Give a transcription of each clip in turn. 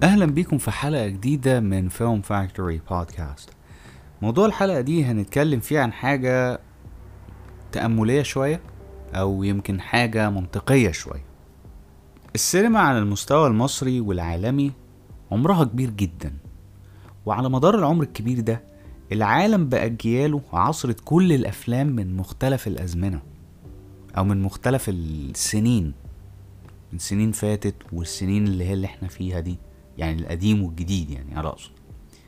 اهلا بيكم في حلقة جديدة من فيلم فاكتوري بودكاست موضوع الحلقة دي هنتكلم فيه عن حاجة تأملية شوية او يمكن حاجة منطقية شوية السينما على المستوى المصري والعالمي عمرها كبير جدا وعلى مدار العمر الكبير ده العالم بأجياله عصرت كل الأفلام من مختلف الأزمنة أو من مختلف السنين من سنين فاتت والسنين اللي هي اللي احنا فيها دي يعني القديم والجديد يعني على اقصد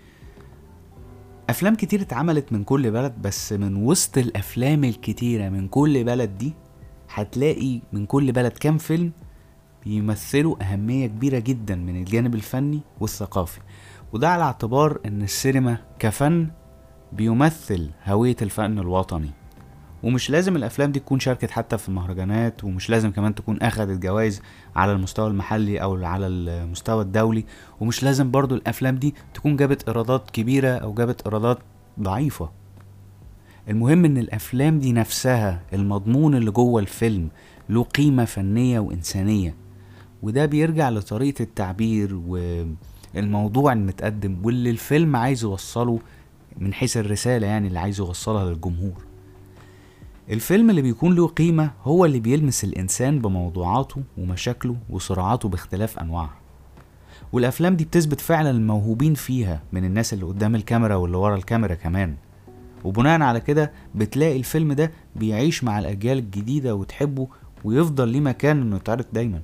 افلام كتير اتعملت من كل بلد بس من وسط الافلام الكتيره من كل بلد دي هتلاقي من كل بلد كام فيلم بيمثلوا اهميه كبيره جدا من الجانب الفني والثقافي وده على اعتبار ان السينما كفن بيمثل هويه الفن الوطني ومش لازم الافلام دي تكون شاركت حتى في المهرجانات ومش لازم كمان تكون اخدت جوائز على المستوى المحلي او على المستوى الدولي ومش لازم برضو الافلام دي تكون جابت ايرادات كبيرة او جابت ايرادات ضعيفة المهم ان الافلام دي نفسها المضمون اللي جوه الفيلم له قيمة فنية وانسانية وده بيرجع لطريقة التعبير والموضوع المتقدم واللي الفيلم عايز يوصله من حيث الرسالة يعني اللي عايز يوصلها للجمهور الفيلم اللي بيكون له قيمة هو اللي بيلمس الإنسان بموضوعاته ومشاكله وصراعاته باختلاف أنواعها والأفلام دي بتثبت فعلا الموهوبين فيها من الناس اللي قدام الكاميرا واللي ورا الكاميرا كمان وبناء على كده بتلاقي الفيلم ده بيعيش مع الأجيال الجديدة وتحبه ويفضل ليه مكان إنه يتعرض دايما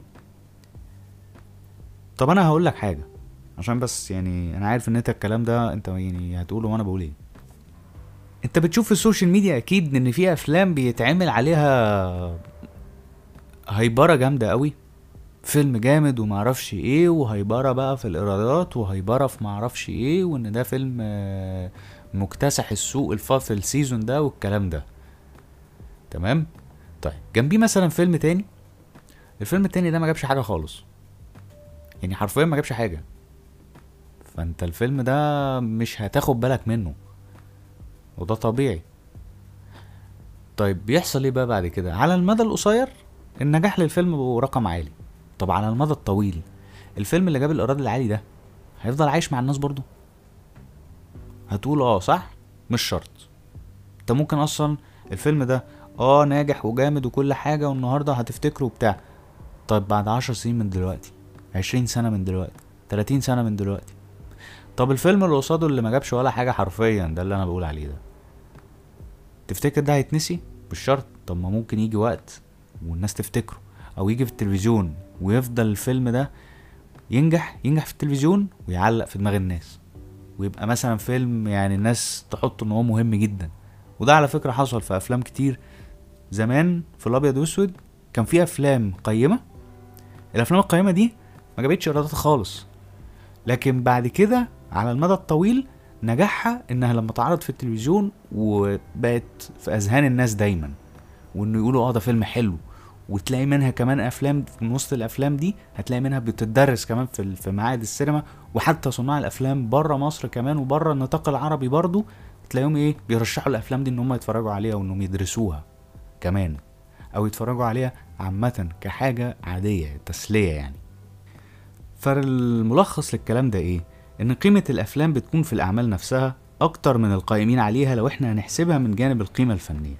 طب أنا هقول لك حاجة عشان بس يعني أنا عارف إن أنت الكلام ده أنت يعني هتقوله وأنا بقول إيه انت بتشوف في السوشيال ميديا اكيد ان في افلام بيتعمل عليها هيبره جامده قوي فيلم جامد ومعرفش ايه وهيبره بقى في الايرادات وهيبره في معرفش ايه وان ده فيلم آه، مكتسح السوق في السيزون ده والكلام ده تمام طيب جنبيه مثلا فيلم تاني الفيلم التاني ده ما جابش حاجه خالص يعني حرفيا ما جابش حاجه فانت الفيلم ده مش هتاخد بالك منه وده طبيعي طيب بيحصل ايه بقى بعد كده على المدى القصير النجاح للفيلم بقى رقم عالي طب على المدى الطويل الفيلم اللي جاب الايراد العالي ده هيفضل عايش مع الناس برضو هتقول اه صح مش شرط انت ممكن اصلا الفيلم ده اه ناجح وجامد وكل حاجة والنهاردة هتفتكره بتاع طيب بعد عشر سنين من دلوقتي عشرين سنة من دلوقتي تلاتين سنة من دلوقتي طب الفيلم اللي قصاده اللي ما جابش ولا حاجة حرفيا ده اللي انا بقول عليه ده تفتكر ده هيتنسي مش شرط طب ما ممكن يجي وقت والناس تفتكره او يجي في التلفزيون ويفضل الفيلم ده ينجح ينجح في التلفزيون ويعلق في دماغ الناس ويبقى مثلا فيلم يعني الناس تحط ان هو مهم جدا وده على فكره حصل في افلام كتير زمان في الابيض واسود كان في افلام قيمه الافلام القيمه دي ما جابتش ايرادات خالص لكن بعد كده على المدى الطويل نجاحها انها لما اتعرض في التلفزيون وبقت في اذهان الناس دايما وانه يقولوا اه ده فيلم حلو وتلاقي منها كمان افلام من وسط الافلام دي هتلاقي منها بتدرس كمان في في معاهد السينما وحتى صناع الافلام بره مصر كمان وبره النطاق العربي برضو تلاقيهم ايه بيرشحوا الافلام دي ان هم يتفرجوا عليها وانهم يدرسوها كمان او يتفرجوا عليها عامة كحاجة عادية تسلية يعني فالملخص للكلام ده ايه ان قيمة الافلام بتكون في الاعمال نفسها اكتر من القائمين عليها لو احنا هنحسبها من جانب القيمة الفنية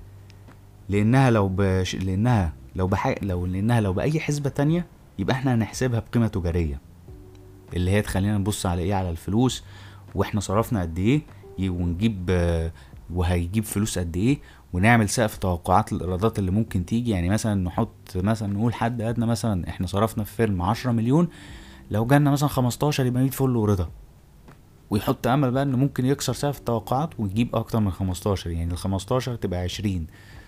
لانها لو بش... لانها لو بح... لو لانها لو باي حسبة تانية يبقى احنا هنحسبها بقيمة تجارية اللي هي تخلينا نبص على ايه على الفلوس واحنا صرفنا قد ايه ونجيب وهيجيب فلوس قد ايه ونعمل سقف توقعات الايرادات اللي ممكن تيجي يعني مثلا نحط مثلا نقول حد ادنى مثلا احنا صرفنا في فيلم عشرة مليون لو جالنا مثلا 15 يبقى 100 فل ورضا ويحط امل بقى انه ممكن يكسر سقف التوقعات ويجيب اكتر من 15 يعني ال 15 تبقى 20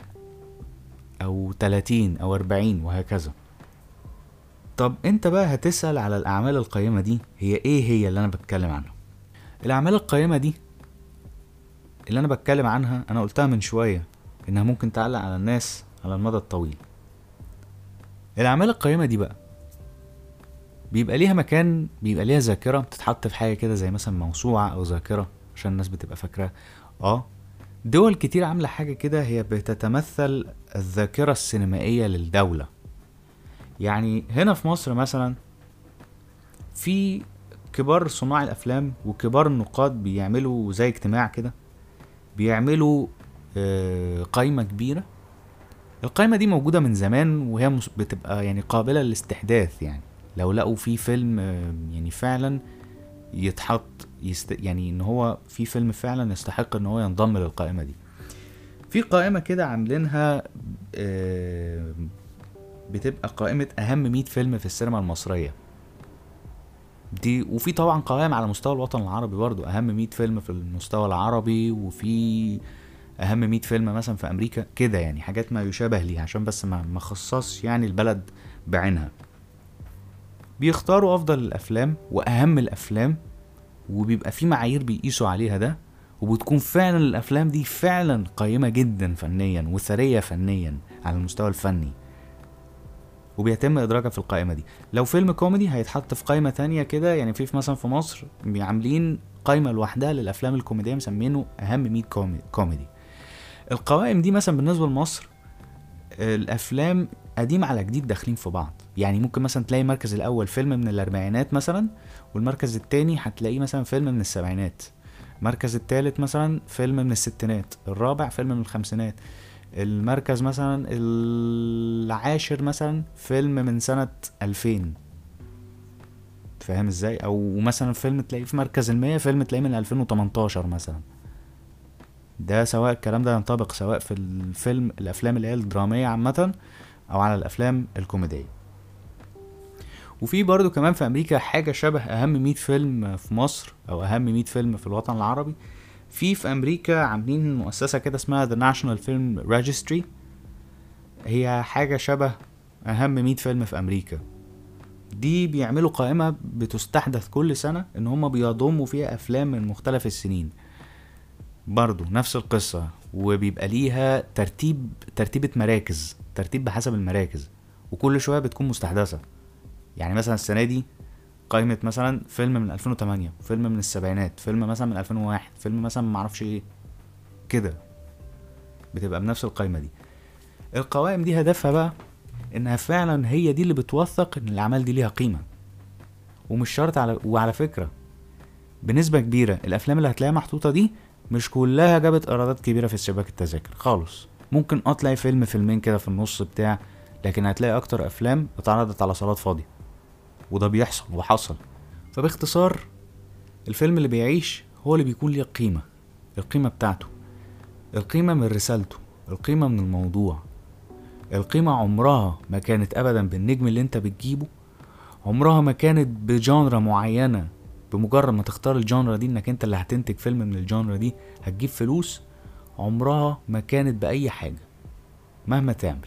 او 30 او 40 وهكذا طب انت بقى هتسأل على الاعمال القيمة دي هي ايه هي اللي انا بتكلم عنها الاعمال القيمة دي اللي انا بتكلم عنها انا قلتها من شوية انها ممكن تعلق على الناس على المدى الطويل الاعمال القيمة دي بقى بيبقى ليها مكان بيبقى ليها ذاكره بتتحط في حاجه كده زي مثلا موسوعه او ذاكره عشان الناس بتبقى فاكراها اه دول كتير عامله حاجه كده هي بتتمثل الذاكره السينمائيه للدوله يعني هنا في مصر مثلا في كبار صناع الافلام وكبار النقاد بيعملوا زي اجتماع كده بيعملوا آه، قائمة كبيرة القائمة دي موجودة من زمان وهي مس- بتبقى يعني قابلة للاستحداث يعني لو لقوا في فيلم آه، يعني فعلا يتحط يست... يعني ان هو في فيلم فعلا يستحق ان هو ينضم للقائمة دي في قائمة كده عاملينها آه، بتبقى قائمة أهم 100 فيلم في السينما المصرية دي وفي طبعا قوائم على مستوى الوطن العربي برضو أهم 100 فيلم في المستوى العربي وفي أهم 100 فيلم مثلا في أمريكا كده يعني حاجات ما يشابه ليها عشان بس ما ما خصصش يعني البلد بعينها بيختاروا أفضل الأفلام وأهم الأفلام وبيبقى في معايير بيقيسوا عليها ده وبتكون فعلا الافلام دي فعلا قيمه جدا فنيا وثريه فنيا على المستوى الفني وبيتم ادراجها في القائمه دي لو فيلم كوميدي هيتحط في قائمه تانية كده يعني في في مثلا في مصر عاملين قائمه لوحدها للافلام الكوميديه مسمينه اهم 100 كومي- كوميدي القوائم دي مثلا بالنسبه لمصر الافلام قديم على جديد داخلين في بعض يعني ممكن مثلا تلاقي المركز الاول فيلم من الاربعينات مثلا والمركز التاني هتلاقيه مثلا فيلم من السبعينات المركز التالت مثلا فيلم من الستينات الرابع فيلم من الخمسينات المركز مثلا العاشر مثلا فيلم من سنة 2000 فاهم ازاي او مثلا فيلم تلاقيه في مركز المية فيلم تلاقيه من 2018 مثلا ده سواء الكلام ده ينطبق سواء في الفيلم الافلام اللي هي الدرامية عامة او على الافلام الكوميدية وفي برضو كمان في امريكا حاجة شبه اهم 100 فيلم في مصر او اهم 100 فيلم في الوطن العربي في في امريكا عاملين مؤسسة كده اسمها The National Film Registry هي حاجة شبه اهم 100 فيلم في امريكا دي بيعملوا قائمة بتستحدث كل سنة ان هما بيضموا فيها افلام من مختلف السنين برضو نفس القصة وبيبقى ليها ترتيب ترتيبة مراكز ترتيب بحسب المراكز وكل شوية بتكون مستحدثة يعني مثلا السنة دي قائمة مثلا فيلم من 2008 فيلم من السبعينات فيلم مثلا من 2001 فيلم مثلا معرفش ايه كده بتبقى بنفس القائمة دي القوائم دي هدفها بقى انها فعلا هي دي اللي بتوثق ان الاعمال دي ليها قيمة ومش شرط على وعلى فكرة بنسبة كبيرة الافلام اللي هتلاقيها محطوطة دي مش كلها جابت ايرادات كبيرة في شباك التذاكر خالص ممكن اه تلاقي فيلم فيلمين كده في النص بتاع لكن هتلاقي اكتر افلام اتعرضت على صالات فاضية وده بيحصل وحصل فباختصار الفيلم اللي بيعيش هو اللي بيكون ليه قيمة القيمة بتاعته القيمة من رسالته القيمة من الموضوع القيمة عمرها ما كانت أبدا بالنجم اللي انت بتجيبه عمرها ما كانت بجانرا معينة بمجرد ما تختار الجانرا دي انك انت اللي هتنتج فيلم من الجانرا دي هتجيب فلوس عمرها ما كانت بأي حاجة مهما تعمل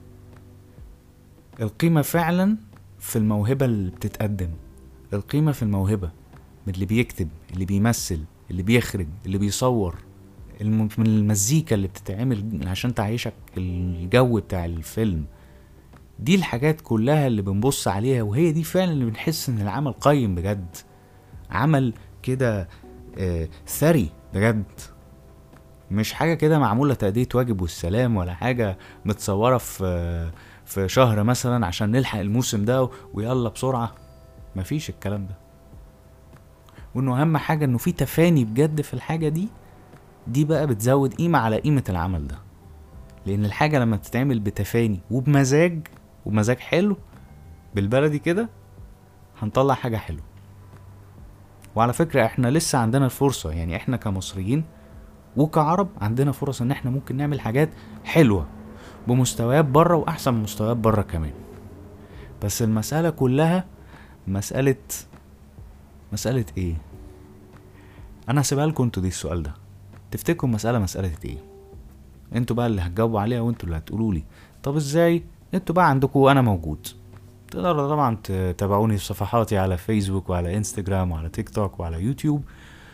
القيمة فعلا في الموهبة اللي بتتقدم القيمة في الموهبة من اللي بيكتب اللي بيمثل اللي بيخرج اللي بيصور الم- من المزيكا اللي بتتعمل عشان تعيشك الجو بتاع الفيلم دي الحاجات كلها اللي بنبص عليها وهي دي فعلا اللي بنحس ان العمل قيم بجد عمل كده آه، ثري بجد مش حاجة كده معمولة تأدية واجب والسلام ولا حاجة متصورة في في شهر مثلا عشان نلحق الموسم ده ويلا بسرعة مفيش الكلام ده وانه اهم حاجة انه في تفاني بجد في الحاجة دي دي بقى بتزود قيمة على قيمة العمل ده لان الحاجة لما بتتعمل بتفاني وبمزاج وبمزاج حلو بالبلدي كده هنطلع حاجة حلوة وعلى فكرة احنا لسه عندنا الفرصة يعني احنا كمصريين وكعرب عندنا فرص ان احنا ممكن نعمل حاجات حلوة بمستويات بره واحسن من مستويات بره كمان بس المسألة كلها مسألة مسألة ايه انا هسيبها لكم انتوا دي السؤال ده تفتكروا مسألة مسألة ايه انتوا بقى اللي هتجاوبوا عليها وانتوا اللي هتقولوا لي طب ازاي انتوا بقى عندكم وانا موجود تقدروا طبعا تتابعوني في صفحاتي على فيسبوك وعلى انستجرام وعلى تيك توك وعلى يوتيوب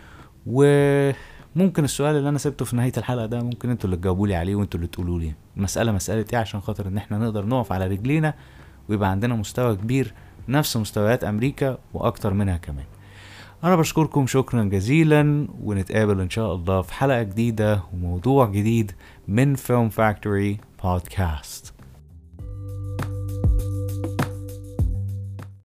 وممكن السؤال اللي انا سبته في نهايه الحلقه ده ممكن انتوا اللي تجاوبوا لي عليه وانتوا اللي تقولوا لي المساله مساله ايه عشان خاطر ان احنا نقدر نقف على رجلينا ويبقى عندنا مستوى كبير نفس مستويات امريكا واكتر منها كمان انا بشكركم شكرا جزيلا ونتقابل ان شاء الله في حلقه جديده وموضوع جديد من فيلم فاكتوري بودكاست